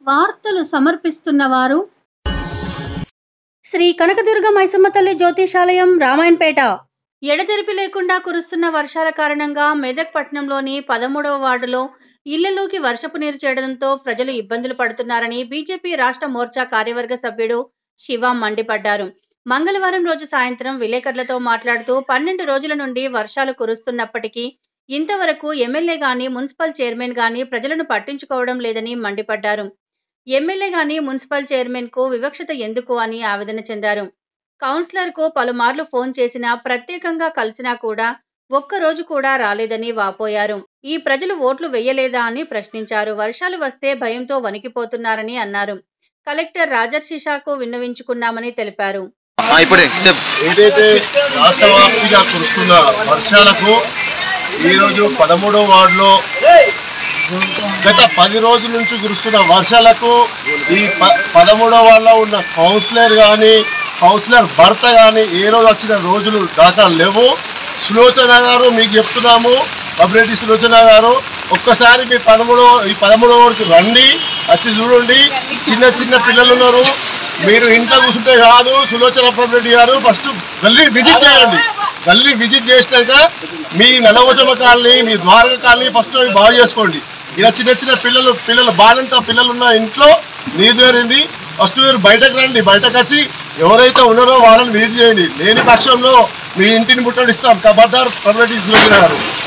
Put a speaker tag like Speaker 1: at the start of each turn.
Speaker 1: వార్తలు సమర్పిస్తున్న వారు శ్రీ కనకదుర్గ మైసమ్మ తల్లి జ్యోతిషాలయం రామాయణపేట ఎడతెరిపి లేకుండా కురుస్తున్న వర్షాల కారణంగా మెదక్ పట్టణంలోని పదమూడవ వార్డులో ఇళ్లలోకి వర్షపు నీరు చేరడంతో ప్రజలు ఇబ్బందులు పడుతున్నారని బీజేపీ రాష్ట్ర మోర్చా కార్యవర్గ సభ్యుడు శివ మండిపడ్డారు మంగళవారం రోజు సాయంత్రం విలేకరులతో మాట్లాడుతూ పన్నెండు రోజుల నుండి వర్షాలు కురుస్తున్నప్పటికీ ఇంతవరకు ఎమ్మెల్యే గాని మున్సిపల్ చైర్మన్ గాని ప్రజలను పట్టించుకోవడం లేదని మండిపడ్డారు ఎమ్మెల్యే గాని మున్సిపల్ చైర్మన్ కు వివక్షత ఎందుకు అని ఆవేదన చెందారు కౌన్సిలర్ కు పలుమార్లు ఫోన్ చేసినా ప్రత్యేకంగా కలిసినా కూడా ఒక్క రోజు కూడా రాలేదని వాపోయారు ఈ ప్రజలు ఓట్లు వెయ్యలేదా అని ప్రశ్నించారు వర్షాలు వస్తే భయంతో వణికిపోతున్నారని అన్నారు కలెక్టర్ రాజర్షిషాకు విన్నవించుకున్నామని తెలిపారు
Speaker 2: ఆ, ఇప్పుడే చెప్
Speaker 3: ఏదైతే రాష్ట్ర వ్యాప్తిగా కురుస్తున్న వర్షాలకు ఈరోజు పదమూడో వార్డులో గత పది రోజుల నుంచి కురుస్తున్న వర్షాలకు ఈ ప పదమూడో వార్డులో ఉన్న కౌన్సిలర్ కానీ కౌన్సిలర్ భర్త కానీ ఏ రోజు వచ్చిన రోజులు దాఖలు లేవు సులోచన గారు మీకు చెప్తున్నాము అభిరెడ్డి సులోచన గారు ఒక్కసారి మీ పదమూడో ఈ పదమూడో వాడికి రండి వచ్చి చూడండి చిన్న చిన్న పిల్లలు ఉన్నారు మీరు ఇంట్లో కూర్చుంటే కాదు సులోచన రెడ్డి గారు ఫస్ట్ గల్లీ విజిట్ చేయండి గల్లీ విజిట్ చేసినాక మీ నలవచమ కాలనీ మీ ద్వారక కాలనీ ఫస్ట్ అవి బాగు చేసుకోండి ఇలా చిన్న చిన్న పిల్లలు పిల్లలు బాలంత పిల్లలు ఉన్న ఇంట్లో నీరు చేరింది ఫస్ట్ మీరు బయటకు రండి బయటకు వచ్చి ఎవరైతే ఉన్నారో వాళ్ళని విజిట్ చేయండి లేని పక్షంలో మీ ఇంటిని ముట్టడిస్తాం కబర్దార్ రెడ్డి సులోచన గారు